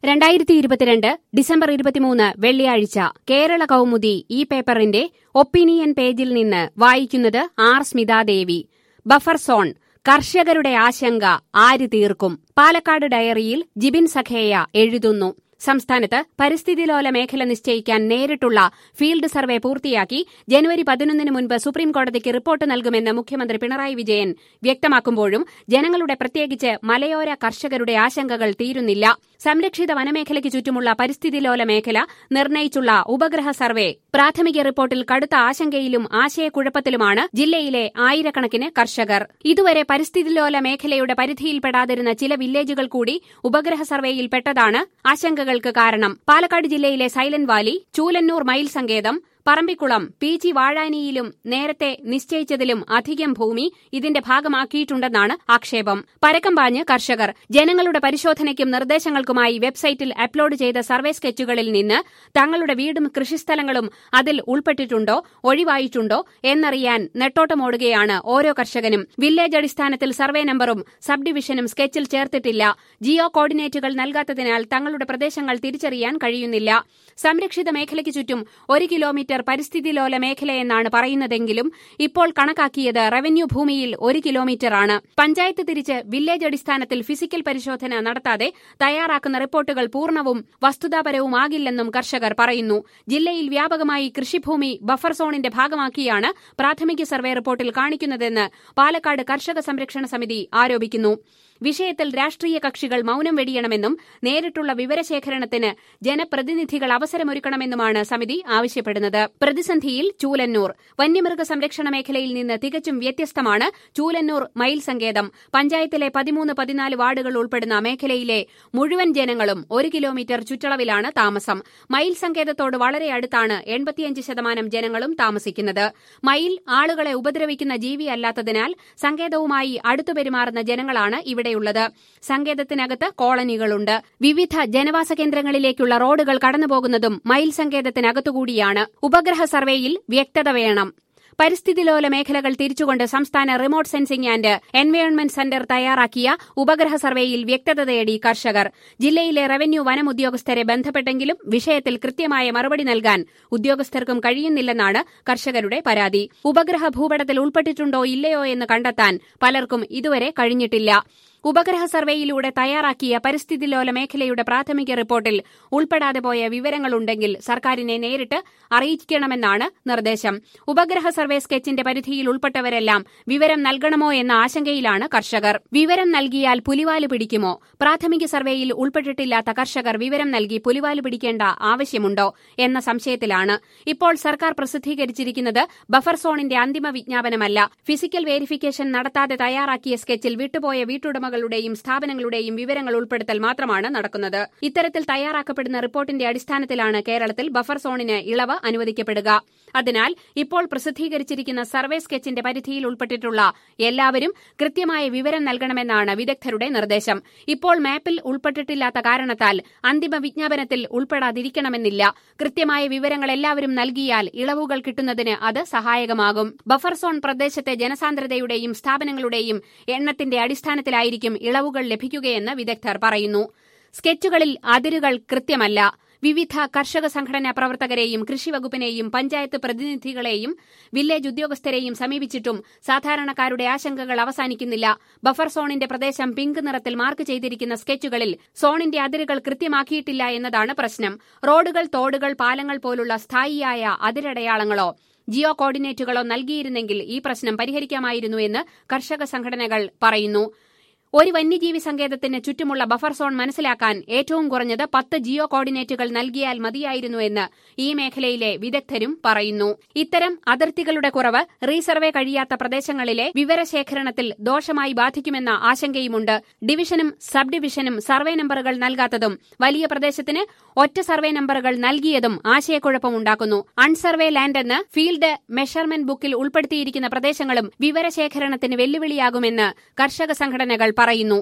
രണ്ടായിരത്തി ഇരുപത്തിരണ്ട് ഡിസംബർ ഇരുപത്തിമൂന്ന് വെള്ളിയാഴ്ച കേരള കൗമുദി ഈ പേപ്പറിന്റെ ഒപ്പീനിയൻ പേജിൽ നിന്ന് വായിക്കുന്നത് ആർ സ്മിതാദേവി ബഫർ സോൺ കർഷകരുടെ ആശങ്ക ആര് തീർക്കും പാലക്കാട് ഡയറിയിൽ ജിബിൻ സഖേയ എഴുതുന്നു സംസ്ഥാനത്ത് പരിസ്ഥിതിലോല മേഖല നിശ്ചയിക്കാൻ നേരിട്ടുള്ള ഫീൽഡ് സർവേ പൂർത്തിയാക്കി ജനുവരി പതിനൊന്നിന് മുൻപ് സുപ്രീംകോടതിക്ക് റിപ്പോർട്ട് നൽകുമെന്ന് മുഖ്യമന്ത്രി പിണറായി വിജയൻ വ്യക്തമാക്കുമ്പോഴും ജനങ്ങളുടെ പ്രത്യേകിച്ച് മലയോര കർഷകരുടെ ആശങ്കകൾ തീരുന്നില്ല സംരക്ഷിത വനമേഖലയ്ക്ക് ചുറ്റുമുള്ള പരിസ്ഥിതിലോല മേഖല നിർണയിച്ചുള്ള ഉപഗ്രഹ സർവേ പ്രാഥമിക റിപ്പോർട്ടിൽ കടുത്ത ആശങ്കയിലും ആശയക്കുഴപ്പത്തിലുമാണ് ജില്ലയിലെ ആയിരക്കണക്കിന് കർഷകർ ഇതുവരെ പരിസ്ഥിതിലോല മേഖലയുടെ പരിധിയിൽപ്പെടാതിരുന്ന ചില വില്ലേജുകൾ കൂടി ഉപഗ്രഹ സർവേയിൽപ്പെട്ടതാണ് ആശങ്കകൾക്ക് കാരണം പാലക്കാട് ജില്ലയിലെ സൈലന്റ് വാലി ചൂലന്നൂർ മയിൽ സങ്കേതം പറമ്പിക്കുളം പി ജി വാഴാനിയിലും നേരത്തെ നിശ്ചയിച്ചതിലും അധികം ഭൂമി ഇതിന്റെ ഭാഗമാക്കിയിട്ടുണ്ടെന്നാണ് ആക്ഷേപം പരക്കം പാഞ്ഞ് കർഷകർ ജനങ്ങളുടെ പരിശോധനയ്ക്കും നിർദ്ദേശങ്ങൾക്കുമായി വെബ്സൈറ്റിൽ അപ്ലോഡ് ചെയ്ത സർവേ സ്കെച്ചുകളിൽ നിന്ന് തങ്ങളുടെ വീടും കൃഷിസ്ഥലങ്ങളും അതിൽ ഉൾപ്പെട്ടിട്ടുണ്ടോ ഒഴിവായിട്ടുണ്ടോ എന്നറിയാൻ നെട്ടോട്ടമോടുകയാണ് ഓരോ കർഷകനും വില്ലേജ് അടിസ്ഥാനത്തിൽ സർവേ നമ്പറും സബ് ഡിവിഷനും സ്കെച്ചിൽ ചേർത്തിട്ടില്ല ജിയോ കോർഡിനേറ്റുകൾ നൽകാത്തതിനാൽ തങ്ങളുടെ പ്രദേശങ്ങൾ തിരിച്ചറിയാൻ കഴിയുന്നില്ല സംരക്ഷിത മേഖലയ്ക്ക് ചുറ്റും ഒരു കിലോമീറ്റർ പരിസ്ഥിതിലോല മേഖലയെന്നാണ് പറയുന്നതെങ്കിലും ഇപ്പോൾ കണക്കാക്കിയത് റവന്യൂ ഭൂമിയിൽ ഒരു കിലോമീറ്ററാണ് പഞ്ചായത്ത് തിരിച്ച് വില്ലേജ് അടിസ്ഥാനത്തിൽ ഫിസിക്കൽ പരിശോധന നടത്താതെ തയ്യാറാക്കുന്ന റിപ്പോർട്ടുകൾ പൂർണ്ണവും വസ്തുതാപരവുമാകില്ലെന്നും കർഷകർ പറയുന്നു ജില്ലയിൽ വ്യാപകമായി കൃഷിഭൂമി ബഫർ സോണിന്റെ ഭാഗമാക്കിയാണ് പ്രാഥമിക സർവേ റിപ്പോർട്ടിൽ കാണിക്കുന്നതെന്ന് പാലക്കാട് കർഷക സംരക്ഷണ സമിതി ആരോപിക്കുന്നു വിഷയത്തിൽ രാഷ്ട്രീയ കക്ഷികൾ മൌനം വെടിയണമെന്നും നേരിട്ടുള്ള വിവരശേഖരണത്തിന് ജനപ്രതിനിധികൾ അവസരമൊരുക്കണമെന്നുമാണ് സമിതി ആവശ്യപ്പെടുന്നത് പ്രതിസന്ധിയിൽ ചൂലന്നൂർ വന്യമൃഗ സംരക്ഷണ മേഖലയിൽ നിന്ന് തികച്ചും വ്യത്യസ്തമാണ് ചൂലന്നൂർ മയിൽ സങ്കേതം പഞ്ചായത്തിലെ പതിമൂന്ന് പതിനാല് വാർഡുകൾ ഉൾപ്പെടുന്ന മേഖലയിലെ മുഴുവൻ ജനങ്ങളും ഒരു കിലോമീറ്റർ ചുറ്റളവിലാണ് താമസം മയിൽ സങ്കേതത്തോട് വളരെ അടുത്താണ് എൺപത്തിയഞ്ച് ശതമാനം ജനങ്ങളും താമസിക്കുന്നത് മയിൽ ആളുകളെ ഉപദ്രവിക്കുന്ന ജീവിയല്ലാത്തതിനാൽ സങ്കേതവുമായി അടുത്തു പെരുമാറുന്ന ജനങ്ങളാണ് ഇവിടെയുള്ളത് സങ്കേതത്തിനകത്ത് കോളനികളുണ്ട് വിവിധ ജനവാസ കേന്ദ്രങ്ങളിലേക്കുള്ള റോഡുകൾ കടന്നുപോകുന്നതും മയിൽ സങ്കേതത്തിനകത്തുകൂടിയാണ് ഉപഗ്രഹ സർവേയിൽ വ്യക്തത വേണം പരിസ്ഥിതിലോല മേഖലകൾ തിരിച്ചുകൊണ്ട് സംസ്ഥാന remote sensing and environment centre തയ്യാറാക്കിയ ഉപഗ്രഹ സർവേയിൽ വ്യക്തത തേടി കർഷകർ ജില്ലയിലെ റവന്യൂ വനം ഉദ്യോഗസ്ഥരെ ബന്ധപ്പെട്ടെങ്കിലും വിഷയത്തിൽ കൃത്യമായ മറുപടി നൽകാൻ ഉദ്യോഗസ്ഥർക്കും കഴിയുന്നില്ലെന്നാണ് കർഷകരുടെ പരാതി ഉപഗ്രഹ ഭൂപടത്തിൽ ഉൾപ്പെട്ടിട്ടുണ്ടോ ഇല്ലയോ എന്ന് കണ്ടെത്താൻ പലർക്കും ഇതുവരെ കഴിഞ്ഞിട്ടില്ല ഉപഗ്രഹ സർവേയിലൂടെ തയ്യാറാക്കിയ പരിസ്ഥിതിലോല മേഖലയുടെ പ്രാഥമിക റിപ്പോർട്ടിൽ ഉൾപ്പെടാതെ പോയ വിവരങ്ങളുണ്ടെങ്കിൽ സർക്കാരിനെ നേരിട്ട് അറിയിക്കണമെന്നാണ് നിർദ്ദേശം ഉപഗ്രഹ സർവേ സ്കെച്ചിന്റെ പരിധിയിൽ ഉൾപ്പെട്ടവരെല്ലാം വിവരം നൽകണമോ എന്ന ആശങ്കയിലാണ് കർഷകർ വിവരം നൽകിയാൽ പുലിവാല് പിടിക്കുമോ പ്രാഥമിക സർവേയിൽ ഉൾപ്പെട്ടിട്ടില്ലാത്ത കർഷകർ വിവരം നൽകി പുലിവാല് പിടിക്കേണ്ട ആവശ്യമുണ്ടോ എന്ന സംശയത്തിലാണ് ഇപ്പോൾ സർക്കാർ പ്രസിദ്ധീകരിച്ചിരിക്കുന്നത് ബഫർ സോണിന്റെ അന്തിമ വിജ്ഞാപനമല്ല ഫിസിക്കൽ വേരിഫിക്കേഷൻ നടത്താതെ തയ്യാറാക്കിയ സ്കെച്ചിൽ വിട്ടുപോയ വീട്ടുടമകളുടെയും സ്ഥാപനങ്ങളുടെയും വിവരങ്ങൾ ഉൾപ്പെടുത്തൽ മാത്രമാണ് നടക്കുന്നത് ഇത്തരത്തിൽ തയ്യാറാക്കപ്പെടുന്ന റിപ്പോർട്ടിന്റെ അടിസ്ഥാനത്തിലാണ് കേരളത്തിൽ ബഫർ സോണിന് ഇളവ് അനുവദിക്കപ്പെടുക അതിനാൽ ഇപ്പോൾ പ്രസിദ്ധീകരിച്ചിരിക്കുന്ന സർവേ സ്കെച്ചിന്റെ പരിധിയിൽ ഉൾപ്പെട്ടിട്ടുള്ള എല്ലാവരും കൃത്യമായ വിവരം നൽകണമെന്നാണ് വിദഗ്ധരുടെ നിർദ്ദേശം ഇപ്പോൾ മാപ്പിൽ ഉൾപ്പെട്ടിട്ടില്ലാത്ത കാരണത്താൽ അന്തിമ വിജ്ഞാപനത്തിൽ ഉൾപ്പെടാതിരിക്കണമെന്നില്ല കൃത്യമായ വിവരങ്ങൾ എല്ലാവരും നൽകിയാൽ ഇളവുകൾ കിട്ടുന്നതിന് അത് സഹായകമാകും ബഫർ സോൺ പ്രദേശത്തെ ജനസാന്ദ്രതയുടെയും സ്ഥാപനങ്ങളുടെയും എണ്ണത്തിന്റെ അടിസ്ഥാനത്തിലായിരിക്കും ഇളവുകൾ ലഭിക്കുകയെന്ന് വിദഗ്ധർ പറയുന്നു സ്കെച്ചുകളിൽ അതിരുകൾ കൃത്യമല്ല വിവിധ കർഷക സംഘടനാ പ്രവർത്തകരെയും കൃഷിവകുപ്പിനെയും പഞ്ചായത്ത് പ്രതിനിധികളെയും വില്ലേജ് ഉദ്യോഗസ്ഥരെയും സമീപിച്ചിട്ടും സാധാരണക്കാരുടെ ആശങ്കകൾ അവസാനിക്കുന്നില്ല ബഫർ സോണിന്റെ പ്രദേശം പിങ്ക് നിറത്തിൽ മാർക്ക് ചെയ്തിരിക്കുന്ന സ്കെച്ചുകളിൽ സോണിന്റെ അതിരുകൾ കൃത്യമാക്കിയിട്ടില്ല എന്നതാണ് പ്രശ്നം റോഡുകൾ തോടുകൾ പാലങ്ങൾ പോലുള്ള സ്ഥായിയായ അതിരടയാളങ്ങളോ ജിയോ കോർഡിനേറ്റുകളോ നൽകിയിരുന്നെങ്കിൽ ഈ പ്രശ്നം പരിഹരിക്കാമായിരുന്നു എന്ന് കർഷക സംഘടനകൾ പറയുന്നു ഒരു വന്യജീവി സങ്കേതത്തിന് ചുറ്റുമുള്ള ബഫർ സോൺ മനസ്സിലാക്കാൻ ഏറ്റവും കുറഞ്ഞത് പത്ത് ജിയോ കോർഡിനേറ്റുകൾ നൽകിയാൽ മതിയായിരുന്നു എന്ന് ഈ മേഖലയിലെ വിദഗ്ധരും പറയുന്നു ഇത്തരം അതിർത്തികളുടെ കുറവ് റീസർവേ കഴിയാത്ത പ്രദേശങ്ങളിലെ വിവരശേഖരണത്തിൽ ദോഷമായി ബാധിക്കുമെന്ന ആശങ്കയുമുണ്ട് ഡിവിഷനും സബ് ഡിവിഷനും സർവേ നമ്പറുകൾ നൽകാത്തതും വലിയ പ്രദേശത്തിന് ഒറ്റ സർവേ നമ്പറുകൾ നൽകിയതും ആശയക്കുഴപ്പമുണ്ടാക്കുന്നു അൺസർവേ ലാൻഡ് എന്ന് ഫീൽഡ് മെഷർമെന്റ് ബുക്കിൽ ഉൾപ്പെടുത്തിയിരിക്കുന്ന പ്രദേശങ്ങളും വിവരശേഖരണത്തിന് വെല്ലുവിളിയാകുമെന്ന് കർഷക സംഘടനകൾ പറയുന്നു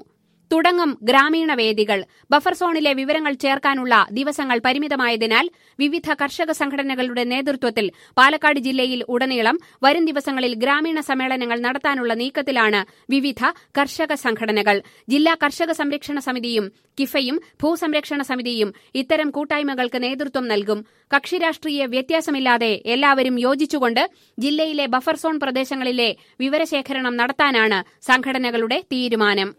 തുടങ്ങും ഗ്രാമീണ വേദികൾ ബഫർ സോണിലെ വിവരങ്ങൾ ചേർക്കാനുള്ള ദിവസങ്ങൾ പരിമിതമായതിനാൽ വിവിധ കർഷക സംഘടനകളുടെ നേതൃത്വത്തിൽ പാലക്കാട് ജില്ലയിൽ ഉടനീളം വരും ദിവസങ്ങളിൽ ഗ്രാമീണ സമ്മേളനങ്ങൾ നടത്താനുള്ള നീക്കത്തിലാണ് വിവിധ കർഷക സംഘടനകൾ ജില്ലാ കർഷക സംരക്ഷണ സമിതിയും കിഫയും ഭൂസംരക്ഷണ സമിതിയും ഇത്തരം കൂട്ടായ്മകൾക്ക് നേതൃത്വം നൽകും കക്ഷിരാഷ്ട്രീയ വ്യത്യാസമില്ലാതെ എല്ലാവരും യോജിച്ചുകൊണ്ട് ജില്ലയിലെ ബഫർ സോൺ പ്രദേശങ്ങളിലെ വിവരശേഖരണം നടത്താനാണ് സംഘടനകളുടെ തീരുമാനം